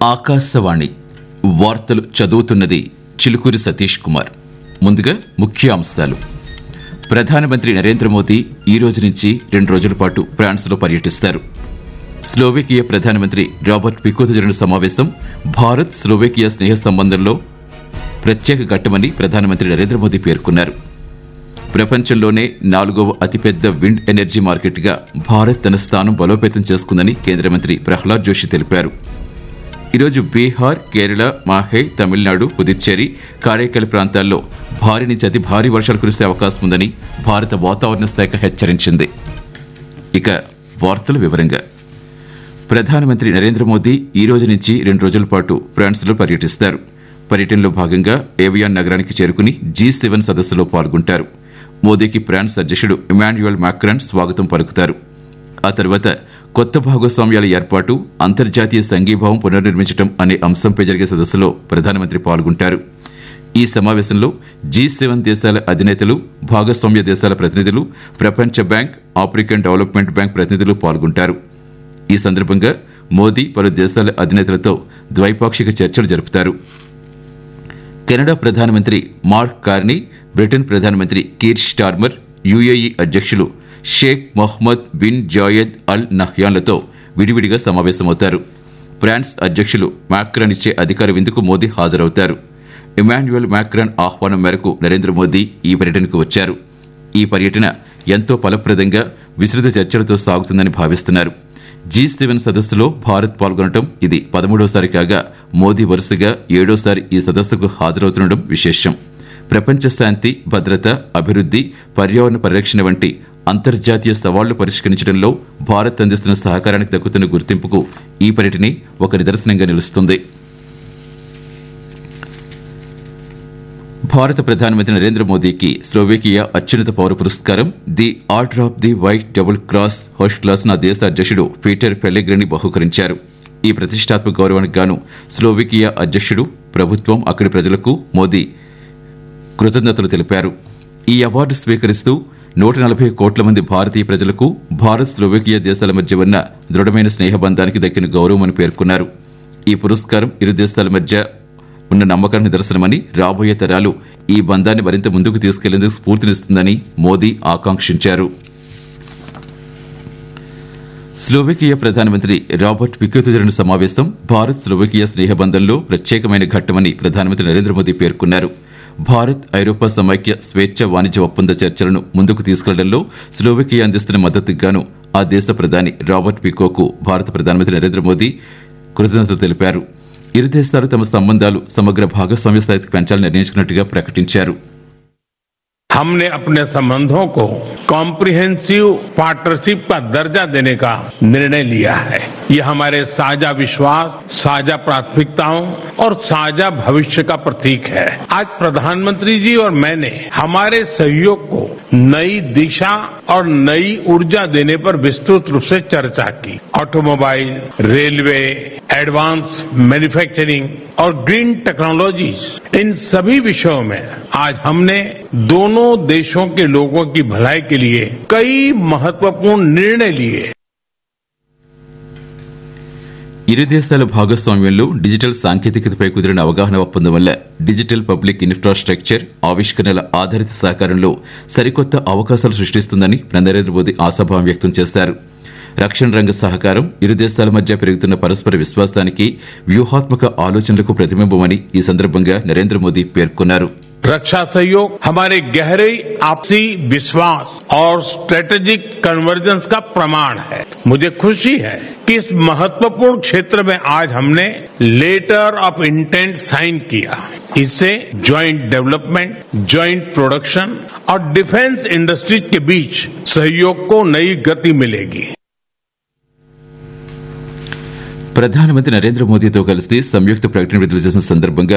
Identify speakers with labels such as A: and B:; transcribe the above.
A: ఆకాశవాణి వార్తలు చదువుతున్నది చిలుకూరి సతీష్ కుమార్ ముందుగా ముఖ్య అంశాలు ప్రధానమంత్రి నరేంద్ర మోదీ ఈ రోజు నుంచి రెండు రోజుల పాటు ఫ్రాన్స్లో పర్యటిస్తారు స్లోవేకియా ప్రధానమంత్రి రాబర్ట్ పికోతో జరిగిన సమావేశం భారత్ స్లోవేకియా స్నేహ సంబంధంలో ప్రత్యేక ఘట్టమని ప్రధానమంత్రి నరేంద్ర మోదీ పేర్కొన్నారు ప్రపంచంలోనే నాలుగవ అతిపెద్ద విండ్ ఎనర్జీ మార్కెట్గా భారత్ తన స్థానం బలోపేతం చేసుకుందని కేంద్ర మంత్రి ప్రహ్లాద్ జోషి తెలిపారు ఈరోజు బీహార్ కేరళ మాహే తమిళనాడు పుదుచ్చేరి కారైకల్ ప్రాంతాల్లో భారీ నుంచి అతి భారీ వర్షాలు కురిసే అవకాశం ఉందని భారత వాతావరణ శాఖ హెచ్చరించింది ఇక వార్తల వివరంగా ప్రధానమంత్రి నరేంద్ర మోదీ ఈ రోజు నుంచి రెండు రోజుల పాటు ఫ్రాన్స్లో పర్యటిస్తారు పర్యటనలో భాగంగా ఏవియాన్ నగరానికి చేరుకుని జీ సెవెన్ సదస్సులో పాల్గొంటారు మోదీకి ఫ్రాన్స్ అధ్యక్షుడు ఇమాన్యుయల్ మాక్రాన్ స్వాగతం పలుకుతారు ఆ తర్వాత కొత్త భాగస్వామ్యాల ఏర్పాటు అంతర్జాతీయ సంఘీభావం పునర్నిర్మించడం అనే అంశంపై జరిగే సదస్సులో ప్రధానమంత్రి పాల్గొంటారు ఈ సమావేశంలో జీ సెవెన్ దేశాల అధినేతలు భాగస్వామ్య దేశాల ప్రతినిధులు ప్రపంచ బ్యాంక్ ఆఫ్రికన్ డెవలప్మెంట్ బ్యాంక్ ప్రతినిధులు పాల్గొంటారు ఈ సందర్భంగా మోదీ పలు దేశాల అధినేతలతో ద్వైపాక్షిక చర్చలు జరుపుతారు కెనడా ప్రధానమంత్రి మార్క్ కార్నీ బ్రిటన్ ప్రధానమంత్రి కీర్ స్టార్మర్ యుఏఈ అధ్యక్షులు Sheikh Mohamed bin Zayed Al నహ్యాన్లతో విడివిడిగా సమావేశమవుతారు ఫ్రాన్స్ అధ్యక్షులు మాక్రాన్ ఇచ్చే అధికార విందుకు మోదీ హాజరవుతారు ఇమాన్యుయల్ మాక్రాన్ ఆహ్వానం మేరకు నరేంద్ర మోదీ ఈ పర్యటనకు వచ్చారు ఈ పర్యటన ఎంతో ఫలప్రదంగా విస్తృత చర్చలతో సాగుతుందని భావిస్తున్నారు జీ సెవెన్ సదస్సులో భారత్ పాల్గొనడం ఇది పదమూడోసారి కాగా మోదీ వరుసగా ఏడోసారి ఈ సదస్సుకు హాజరవుతుండడం విశేషం ప్రపంచ శాంతి భద్రత అభివృద్ధి పర్యావరణ పరిరక్షణ వంటి అంతర్జాతీయ సవాళ్లు పరిష్కరించడంలో భారత్ అందిస్తున్న సహకారానికి దక్కుతున్న గుర్తింపుకు ఈ పర్యటనే ఒక నిదర్శనంగా నిలుస్తుంది భారత ప్రధానమంత్రి నరేంద్ర మోదీకి స్లోవేకియా అత్యున్నత పౌర పురస్కారం the order of the white double cross host class నా దేశ అధ్యక్షుడు పీటర్ పెల్లెగ్రిని బహుకరించారు ఈ ప్రతిష్టాత్మక గౌరవానికి గాను స్లోవేకియా అధ్యక్షుడు ప్రభుత్వం అక్కడి ప్రజలకు మోదీ కృతజ్ఞతలు తెలిపారు ఈ అవార్డు స్వీకరిస్తూ నూట నలభై కోట్ల మంది భారతీయ ప్రజలకు భారత్ స్లోవేకియా దేశాల మధ్య ఉన్న దృఢమైన స్నేహబంధానికి దక్కిన గౌరవం అని పేర్కొన్నారు ఈ పురస్కారం ఇరు దేశాల మధ్య ఉన్న నమ్మకానికి నిదర్శనమని రాబోయే తరాలు ఈ బంధాన్ని మరింత ముందుకు తీసుకెళ్లేందుకు స్ఫూర్తినిస్తుందని మోదీ ఆకాంక్షించారు స్లోవేకియా ప్రధానమంత్రి రాబర్ట్ పికోతో జరిగిన సమావేశం భారత్ స్లోవేకియా స్నేహబంధంలో ప్రత్యేకమైన ఘట్టమని ప్రధానమంత్రి నరేంద్ర మోదీ పేర్కొన్నారు భారత్ ఐరోపా సమైక్య స్వేచ్ఛ వాణిజ్య ఒప్పంద చర్చలను ముందుకు తీసుకెళ్లడంలో స్లోవేకియా అందిస్తున్న మద్దతుకు గాను ఆ దేశ ప్రధాని రాబర్ట్ పికోకు భారత ప్రధానమంత్రి నరేంద్ర మోదీ కృతజ్ఞతలు తెలిపారు ఇరు దేశాలు తమ సంబంధాలు సమగ్ర భాగస్వామ్య స్థాయికి పెంచాలని నిర్ణయించుకున్నట్టుగా ప్రకటించారు
B: हमने अपने संबंधों को कॉम्प्रिहेंसिव पार्टनरशिप का दर्जा देने का निर्णय लिया है ये हमारे साझा विश्वास साझा प्राथमिकताओं और साझा भविष्य का प्रतीक है आज प्रधानमंत्री जी और मैंने हमारे सहयोग को नई दिशा और नई ऊर्जा देने पर विस्तृत रूप से चर्चा की ऑटोमोबाइल रेलवे एडवांस मैन्युफैक्चरिंग और ग्रीन टेक्नोलॉजीज इन सभी विषयों में आज हमने दोनों देशों के लोगों की भलाई के लिए कई महत्वपूर्ण निर्णय लिए
A: ఇరు దేశాల భాగస్వామ్యంలో డిజిటల్ సాంకేతికతపై కుదిరిన అవగాహన ఒప్పందం వల్ల డిజిటల్ పబ్లిక్ ఇన్ఫ్రాస్ట్రక్చర్ ఆవిష్కరణల ఆధారిత సహకారంలో సరికొత్త అవకాశాలు సృష్టిస్తుందని నరేంద్ర మోదీ ఆశాభావం వ్యక్తం చేశారు రక్షణ రంగ సహకారం ఇరు దేశాల మధ్య పెరుగుతున్న పరస్పర విశ్వాసానికి వ్యూహాత్మక ఆలోచనలకు ప్రతిబింబమని ఈ సందర్భంగా నరేంద్ర మోదీ పేర్కొన్నారు
B: रक्षा सहयोग हमारे गहरे आपसी विश्वास और स्ट्रेटेजिक कन्वर्जेंस का प्रमाण है मुझे खुशी है कि इस महत्वपूर्ण क्षेत्र में आज हमने लेटर ऑफ इंटेंट साइन किया इससे ज्वाइंट डेवलपमेंट ज्वाइंट प्रोडक्शन और डिफेंस इंडस्ट्रीज के बीच सहयोग को नई गति मिलेगी
A: ప్రధానమంత్రి నరేంద్ర మోదీతో కలిసి సంయుక్త ప్రకటన విడుదల చేసిన సందర్భంగా